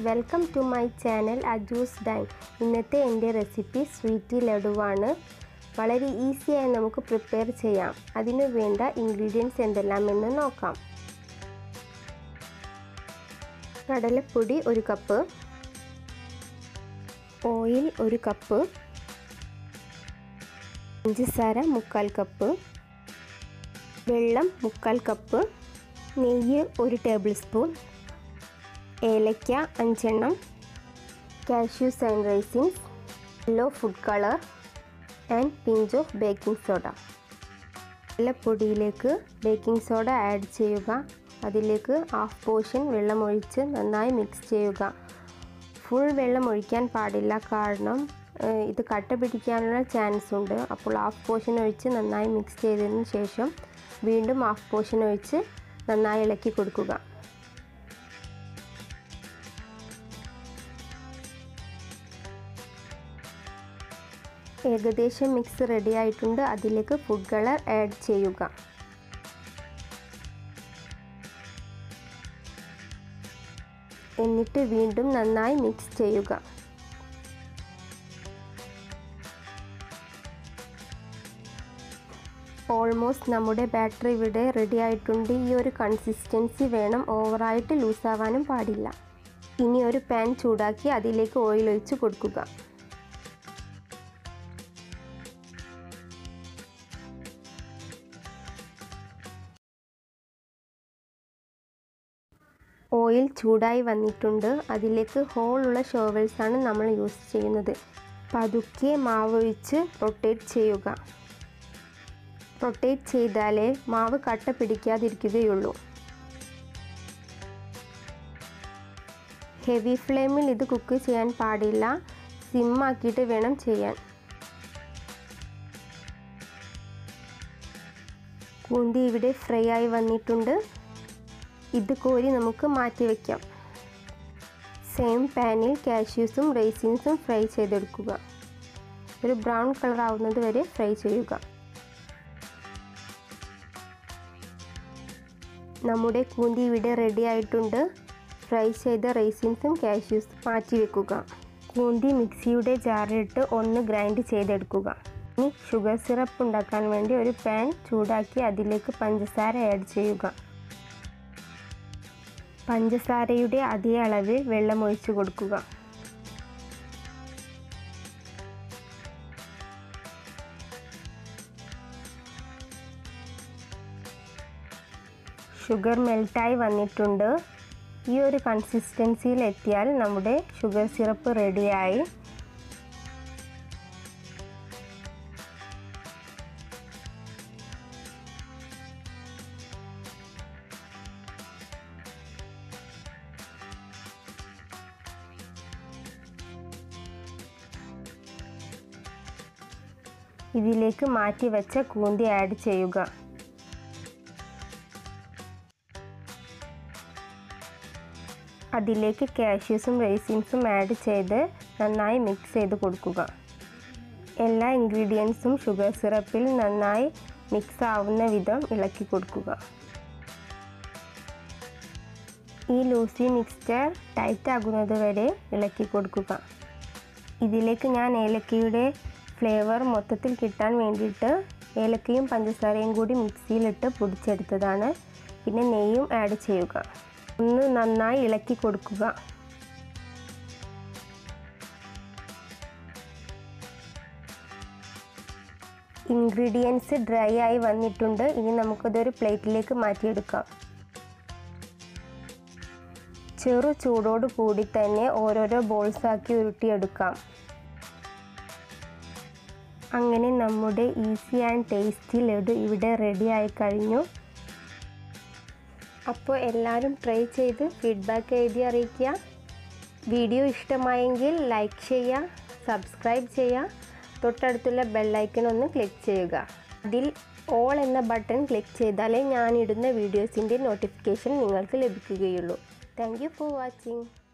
welcome to my channel Aju's dine ഇന്നത്തെ എൻ്റെ recipe sweety ലഡുവാണ് വളരെ ഈസിയായി നമുക്ക് പ്രിപ്പയർ ചെയ്യാം അതിനു വേണ്ട ഇൻഗ്രീഡിയൻസ് എന്തെല്ലാമെന്ന് നോക്കാം കടലപ്പൊടി ഒരു കപ്പ് ഓയിൽ ഒരു കപ്പ് പഞ്ചസാര മുക്കാൽ കപ്പ് വെള്ളം മുക്കാൽ കപ്പ് നെയ്യ് ഒരു ടേബിൾ സ്പൂൺ ഏലക്ക അഞ്ചെണ്ണം cashew sun raisins yellow food colour and pinch of baking soda പൊടിയിലേക്ക് ബേക്കിംഗ് സോഡ ആഡ് ചെയ്യുക അതിലേക്ക് ഹാഫ് പോർഷൻ വെള്ളം ഒഴിച്ച് നന്നായി മിക്സ് ചെയ്യുക ഫുൾ വെള്ളം ഒഴിക്കാൻ പാടില്ല കാരണം ഇത് കട്ട പിടിക്കാനുള്ള ചാൻസ് ഉണ്ട് അപ്പോൾ ഹാഫ് പോർഷൻ ഒഴിച്ച് നന്നായി മിക്സ് ചെയ്തതിന് ശേഷം വീണ്ടും ഹാഫ് പോർഷൻ ഒഴിച്ച് നന്നായി ഇളക്കി കൊടുക്കുക ഏകദേശം മിക്സ് റെഡി ആയിട്ടുണ്ട് അതിലേക്ക് ഫുഡ് കളർ ആഡ് ചെയ്യുക എന്നിട്ട് വീണ്ടും നന്നായി മിക്സ് ചെയ്യുക ഓൾമോസ്റ്റ് നമ്മുടെ ബാറ്ററി ഇവിടെ റെഡി ആയിട്ടുണ്ട് ഈ ഒരു കൺസിസ്റ്റൻസി വേണം ഓവറായിട്ട് ലൂസാവാനും പാടില്ല ഇനി ഒരു പാൻ ചൂടാക്കി അതിലേക്ക് ഓയിൽ ഒഴിച്ച് കൊടുക്കുക ഓയിൽ ചൂടായി വന്നിട്ടുണ്ട് അതിലേക്ക് ഹോളുള്ള ഷോവൽസാണ് നമ്മൾ യൂസ് ചെയ്യുന്നത് പതുക്കെ മാവ് ഒഴിച്ച് റൊട്ടേറ്റ് ചെയ്യുക റൊട്ടേറ്റ് ചെയ്താലേ മാവ് കട്ട പിടിക്കാതിരിക്കുകയുള്ളൂ ഹെവി ഫ്ലെയിമിൽ ഇത് കുക്ക് ചെയ്യാൻ പാടില്ല സിമ്മാക്കിയിട്ട് വേണം ചെയ്യാൻ കൂന്തി ഇവിടെ ഫ്രൈ ആയി വന്നിട്ടുണ്ട് ഇത് കോരി നമുക്ക് മാറ്റി വയ്ക്കാം സെയിം പാനിൽ കാഷ്യൂസും റൈസിൻസും ഫ്രൈ ചെയ്തെടുക്കുക ഒരു ബ്രൗൺ കളർ ആവുന്നത് വരെ ഫ്രൈ ചെയ്യുക നമ്മുടെ കൂന്തി ഇവിടെ റെഡി ആയിട്ടുണ്ട് ഫ്രൈ ചെയ്ത റൈസിൻസും കാഷ്യൂസും മാറ്റി വെക്കുക കൂന്തി മിക്സിയുടെ ജാറിലിട്ട് ഒന്ന് ഗ്രൈൻഡ് ചെയ്തെടുക്കുക ഇനി ഷുഗർ സിറപ്പ് ഉണ്ടാക്കാൻ വേണ്ടി ഒരു പാൻ ചൂടാക്കി അതിലേക്ക് പഞ്ചസാര ആഡ് ചെയ്യുക പഞ്ചസാരയുടെ അതേ അളവിൽ വെള്ളം ഒഴിച്ചു കൊടുക്കുക ഷുഗർ മെൽറ്റായി വന്നിട്ടുണ്ട് ഈ ഒരു കൺസിസ്റ്റൻസിയിൽ എത്തിയാൽ നമ്മുടെ ഷുഗർ സിറപ്പ് റെഡിയായി ഇതിലേക്ക് മാറ്റി വെച്ച കൂന്തി ആഡ് ചെയ്യുക അതിലേക്ക് കാഷ്യൂസും റൈസിൻസും ആഡ് ചെയ്ത് നന്നായി മിക്സ് ചെയ്ത് കൊടുക്കുക എല്ലാ ഇൻഗ്രീഡിയൻസും ഷുഗർ സിറപ്പിൽ നന്നായി മിക്സ് ആവുന്ന വിധം ഇളക്കി കൊടുക്കുക ഈ ലൂസി മിക്സ്ചർ ടൈറ്റ് ആകുന്നത് വരെ ഇളക്കി കൊടുക്കുക ഇതിലേക്ക് ഞാൻ ഏലക്കയുടെ ഫ്ലേവർ മൊത്തത്തിൽ കിട്ടാൻ വേണ്ടിയിട്ട് ഏലക്കയും പഞ്ചസാരയും കൂടി മിക്സിയിലിട്ട് പൊടിച്ചെടുത്തതാണ് പിന്നെ നെയ്യും ആഡ് ചെയ്യുക ഒന്ന് നന്നായി ഇളക്കി കൊടുക്കുക ഇൻഗ്രീഡിയൻസ് ഡ്രൈ ആയി വന്നിട്ടുണ്ട് ഇനി നമുക്കതൊരു പ്ലേറ്റിലേക്ക് മാറ്റിയെടുക്കാം ചെറു ചൂടോട് കൂടി തന്നെ ഓരോരോ ബോൾസാക്കി ഉരുട്ടിയെടുക്കാം അങ്ങനെ നമ്മുടെ ഈസി ആൻഡ് ടേസ്റ്റി ലഡു ഇവിടെ റെഡി ആയി കഴിഞ്ഞു അപ്പോൾ എല്ലാവരും ട്രൈ ചെയ്ത് ഫീഡ്ബാക്ക് എഴുതി അറിയിക്കുക വീഡിയോ ഇഷ്ടമായെങ്കിൽ ലൈക്ക് ചെയ്യുക സബ്സ്ക്രൈബ് ചെയ്യുക തൊട്ടടുത്തുള്ള ബെല്ലൈക്കൺ ഒന്ന് ക്ലിക്ക് ചെയ്യുക അതിൽ ഓൾ എന്ന ബട്ടൺ ക്ലിക്ക് ചെയ്താലേ ഞാനിടുന്ന വീഡിയോസിൻ്റെ നോട്ടിഫിക്കേഷൻ നിങ്ങൾക്ക് ലഭിക്കുകയുള്ളൂ താങ്ക് യു ഫോർ വാച്ചിങ്